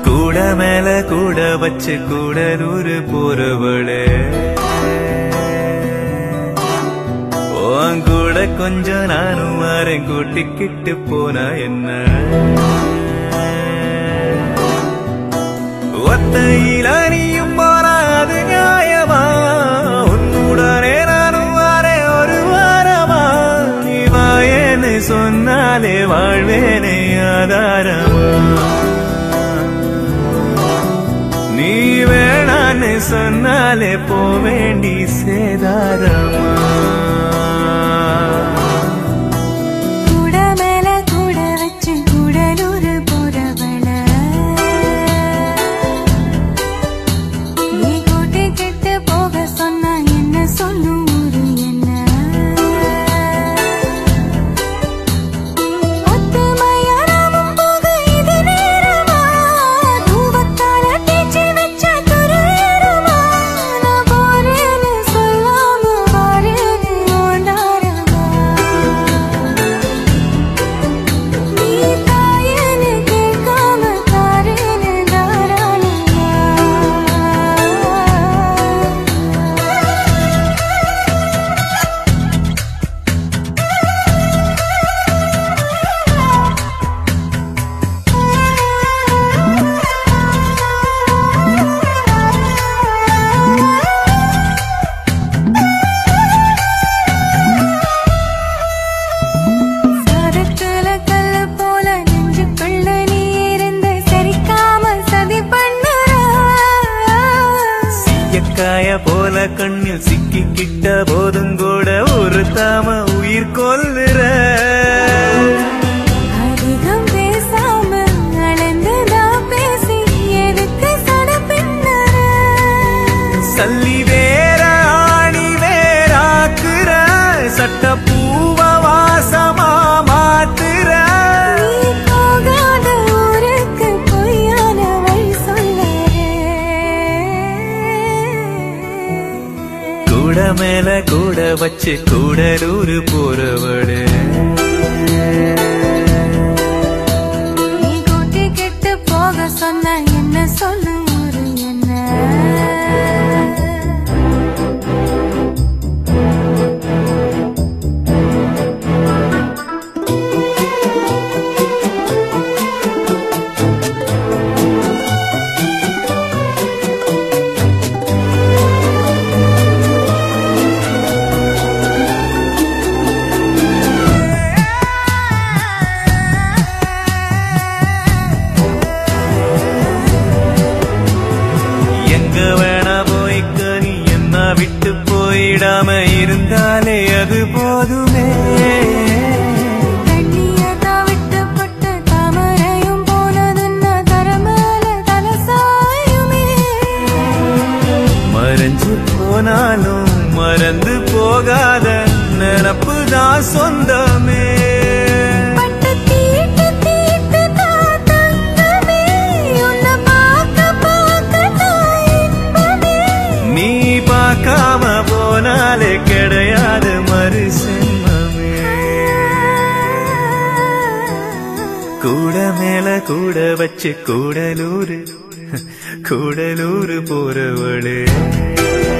கூட மேல கூட வச்சு கூடலூர் போறவளே உன் கூட கொஞ்சம் நானும் வரேன் கூட்டிக்கிட்டு போனா என்ன ஒத்தையில நீயும் போனா அது நியாயமா உன்னுடனே நானும் வரேன் ஒரு வாரமா நீ வாயேன்னு சொன்னாலே வாழ்வேனே ஆதாரமா நீ வேணான்னு சொன்னாலே போவேண்டி சேதாரமா கூட மேல கூட வச்சு கூடலூர் போறவள நீ கூட்டி கிட்டு போக சொன்னா என்ன சொல்லும் ஊரு என்ன ஒத்துமையா நாமும் போக இது நேரமா தூவத்தால தேய்ச்சி வச்ச துருவேறுமா நான் போறேன்னு சொல்லாம வாரேன்னு ஓண்டாரமா நீ தாயேன்னு கேட்காம தாரேன்னு தாராளமா சாரத்துல கல்லு போல நெஞ்சுக்குள்ள நீ இருந்து சரிக்காம சதி பண்ணுற எக்காய போல கண்ணில் சிக்கிக்கிட்ட போதும் கூட ஒரு தாம உயிர் கொல்லுற அதிகம் பேசாம அளந்து நான் பேசி எதுக்கு சட பின்னற சல்லி வேற ஆணி வேறாக்குற சட்ட பூவ வாசமா மாத்துற நீ போகாத ஊருக்கு பொய்யான வழி சொல்லறே கூட மேல கூட வச்சு கூடலூர் போறவடு நீ கூட்டி கெட்டு போக சொன்ன என்ன சொல்லு ஊரு என்ன எங்க வேணா போய்க்க நீ என்ன விட்டு போயிடாம இருந்தாலே அது போதுமே தண்ணியதா விட்டுப்பட்ட தாமரையும் போனதுன்னா தரமேல தலசாயுமே மறைஞ்சு போனாலும் மறந்து போகாத நினப்பு தான் சொந்தமே பட்டு தீட்டு தீட்டு தான் தங்கமே உன்னை பார்க்க பார்க்க தான் இன்பமே நீ பார்க்காம போனாலே கிடையாது மறு சென்மமே கூட மேல கூட வச்சு கூடலூர் கூடலூர் போறவளே